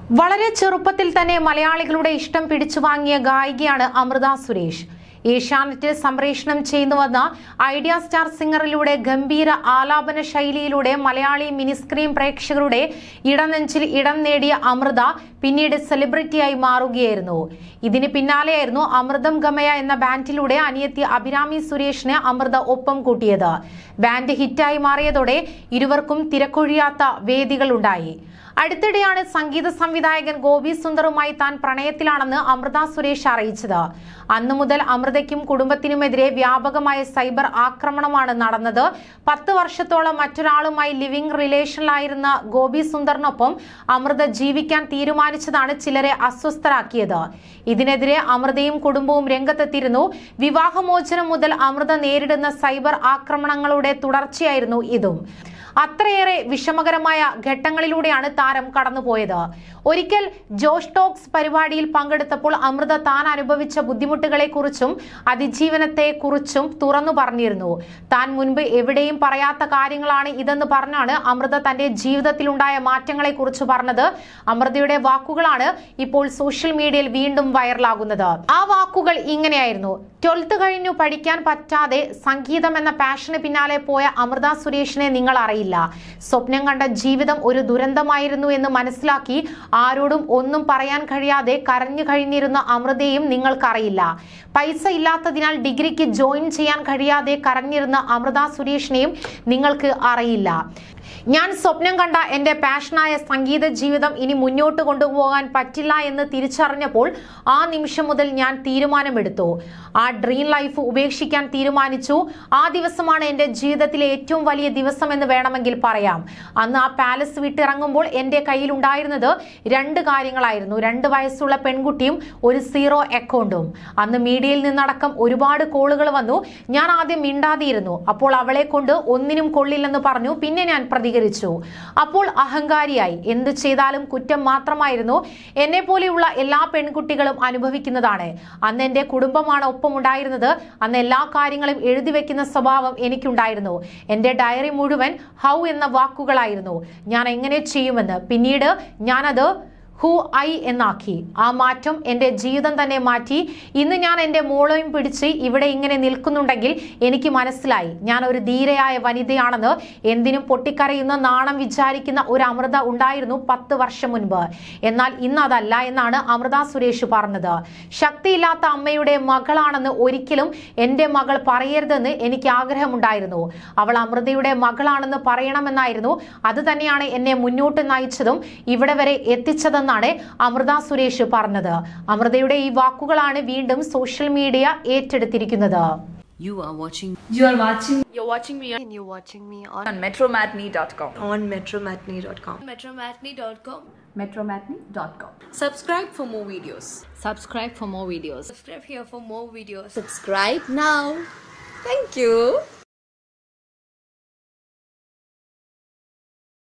വളരെ ചെറുപ്പത്തിൽ തന്നെ മലയാളികളുടെ ഇഷ്ടം പിടിച്ചു വാങ്ങിയ ഗായികയാണ് അമൃത സുരേഷ് ഏഷ്യാനെറ്റിൽ സംപ്രേഷണം ചെയ്തു വന്ന ഐഡിയ സ്റ്റാർ സിംഗറിലൂടെ ഗംഭീര ആലാപന ശൈലിയിലൂടെ മലയാളി മിനിസ്ക്രീൻ പ്രേക്ഷകരുടെ ഇടനെഞ്ചിൽ ഇടം നേടിയ അമൃത പിന്നീട് സെലിബ്രിറ്റിയായി മാറുകയായിരുന്നു ഇതിന് പിന്നാലെയായിരുന്നു അമൃതം ഗമയ എന്ന ബാൻഡിലൂടെ അനിയത്തി അഭിരാമി സുരേഷിന് അമൃത ഒപ്പം കൂട്ടിയത് ബാൻഡ് ഹിറ്റായി മാറിയതോടെ ഇരുവർക്കും തിരക്കൊഴിയാത്ത വേദികളുണ്ടായി അടുത്തിടെയാണ് സംഗീത സംവിധായകൻ ഗോപി സുന്ദറുമായി താൻ പ്രണയത്തിലാണെന്ന് അമൃത സുരേഷ് അറിയിച്ചത് അന്നു മുതൽ അമൃതയ്ക്കും കുടുംബത്തിനുമെതിരെ വ്യാപകമായ സൈബർ ആക്രമണമാണ് നടന്നത് പത്ത് വർഷത്തോളം മറ്റൊരാളുമായി ലിവിംഗ് റിലേഷനിലായിരുന്ന ഗോപി സുന്ദറിനൊപ്പം അമൃത ജീവിക്കാൻ തീരുമാനിച്ചതാണ് ചിലരെ അസ്വസ്ഥരാക്കിയത് ഇതിനെതിരെ അമൃതയും കുടുംബവും രംഗത്തെത്തിയിരുന്നു വിവാഹമോചനം മുതൽ അമൃത നേരിടുന്ന സൈബർ ആക്രമണങ്ങളുടെ തുടർച്ചയായിരുന്നു ഇതും അത്രയേറെ വിഷമകരമായ ഘട്ടങ്ങളിലൂടെയാണ് താരം കടന്നുപോയത് ഒരിക്കൽ ജോഷ് ടോക്സ് പരിപാടിയിൽ പങ്കെടുത്തപ്പോൾ അമൃത താൻ അനുഭവിച്ച ബുദ്ധിമുട്ടുകളെക്കുറിച്ചും അതിജീവനത്തെക്കുറിച്ചും തുറന്നു പറഞ്ഞിരുന്നു താൻ മുൻപ് എവിടെയും പറയാത്ത കാര്യങ്ങളാണ് ഇതെന്ന് പറഞ്ഞാണ് അമൃത തന്റെ ജീവിതത്തിലുണ്ടായ മാറ്റങ്ങളെക്കുറിച്ച് പറഞ്ഞത് അമൃതയുടെ വാക്കുകളാണ് ഇപ്പോൾ സോഷ്യൽ മീഡിയയിൽ വീണ്ടും വൈറലാകുന്നത് ആ വാക്കുകൾ ഇങ്ങനെയായിരുന്നു ട്വൽത്ത് കഴിഞ്ഞു പഠിക്കാൻ പറ്റാതെ സംഗീതം എന്ന പാഷന് പിന്നാലെ പോയ അമൃത സുരേഷിനെ നിങ്ങൾ അറിയില്ല സ്വപ്നം കണ്ട ജീവിതം ഒരു ദുരന്തമായിരുന്നു എന്ന് മനസ്സിലാക്കി ആരോടും ഒന്നും പറയാൻ കഴിയാതെ കരഞ്ഞു കഴിഞ്ഞിരുന്ന അമൃതയും നിങ്ങൾക്കറിയില്ല പൈസ ഇല്ലാത്തതിനാൽ ഡിഗ്രിക്ക് ജോയിൻ ചെയ്യാൻ കഴിയാതെ കരഞ്ഞിരുന്ന അമൃത സുരേഷിനെയും നിങ്ങൾക്ക് അറിയില്ല ഞാൻ സ്വപ്നം കണ്ട എന്റെ പാഷനായ സംഗീത ജീവിതം ഇനി മുന്നോട്ട് കൊണ്ടുപോകാൻ പറ്റില്ല എന്ന് തിരിച്ചറിഞ്ഞപ്പോൾ ആ നിമിഷം മുതൽ ഞാൻ തീരുമാനമെടുത്തു ആ ഡ്രീം ലൈഫ് ഉപേക്ഷിക്കാൻ തീരുമാനിച്ചു ആ ദിവസമാണ് എന്റെ ജീവിതത്തിലെ ഏറ്റവും വലിയ ദിവസം എന്ന് വേണമെങ്കിൽ പറയാം അന്ന് ആ പാലസ് വിട്ടിറങ്ങുമ്പോൾ എന്റെ കയ്യിൽ ഉണ്ടായിരുന്നത് രണ്ട് കാര്യങ്ങളായിരുന്നു രണ്ട് വയസ്സുള്ള പെൺകുട്ടിയും ഒരു സീറോ അക്കൗണ്ടും അന്ന് മീഡിയയിൽ നിന്നടക്കം ഒരുപാട് കോളുകൾ വന്നു ഞാൻ ആദ്യം മിണ്ടാതിയിരുന്നു അപ്പോൾ അവളെ കൊണ്ട് ഒന്നിനും കൊള്ളില്ലെന്ന് പറഞ്ഞു പിന്നെ ഞാൻ പ്രതികരിച്ചു അപ്പോൾ അഹങ്കാരിയായി എന്ത് ചെയ്താലും കുറ്റം മാത്രമായിരുന്നു എന്നെ പോലെയുള്ള എല്ലാ പെൺകുട്ടികളും അനുഭവിക്കുന്നതാണ് അന്ന് എന്റെ കുടുംബമാണ് ഒപ്പമുണ്ടായിരുന്നത് അന്ന് എല്ലാ കാര്യങ്ങളും എഴുതി വെക്കുന്ന സ്വഭാവം എനിക്കുണ്ടായിരുന്നു എന്റെ ഡയറി മുഴുവൻ ഹൗ എന്ന വാക്കുകളായിരുന്നു ഞാൻ എങ്ങനെ ചെയ്യുമെന്ന് പിന്നീട് ഞാനത് ഹു ഐ എന്നാക്കി ആ മാറ്റം എൻ്റെ ജീവിതം തന്നെ മാറ്റി ഇന്ന് ഞാൻ എൻ്റെ മോളയും പിടിച്ച് ഇവിടെ ഇങ്ങനെ നിൽക്കുന്നുണ്ടെങ്കിൽ എനിക്ക് മനസ്സിലായി ഞാൻ ഒരു ധീരയായ വനിതയാണെന്ന് എന്തിനും പൊട്ടിക്കരയുന്ന നാണം വിചാരിക്കുന്ന ഒരു അമൃത ഉണ്ടായിരുന്നു പത്ത് വർഷം മുൻപ് എന്നാൽ ഇന്ന് അതല്ല എന്നാണ് അമൃത സുരേഷ് പറഞ്ഞത് ശക്തിയില്ലാത്ത അമ്മയുടെ മകളാണെന്ന് ഒരിക്കലും എൻ്റെ മകൾ പറയരുതെന്ന് എനിക്ക് ആഗ്രഹമുണ്ടായിരുന്നു അവൾ അമൃതയുടെ മകളാണെന്ന് പറയണമെന്നായിരുന്നു അത് തന്നെയാണ് എന്നെ മുന്നോട്ട് നയിച്ചതും ഇവിടെ വരെ എത്തിച്ചതെന്നാണ് അമൃത സുരേഷ് പറഞ്ഞത് അമൃതയുടെ ഈ വാക്കുകളാണ് വീണ്ടും സോഷ്യൽ മീഡിയ ഏറ്റെടുത്തിരിക്കുന്നത് You are watching You are watching You're watching me and you're watching me on, on metromatney.com. on metromatney.com. Metromatney.com. metromatney.com. Subscribe for more videos. subscribe for more videos. Subscribe here for more videos. Subscribe now. Thank you.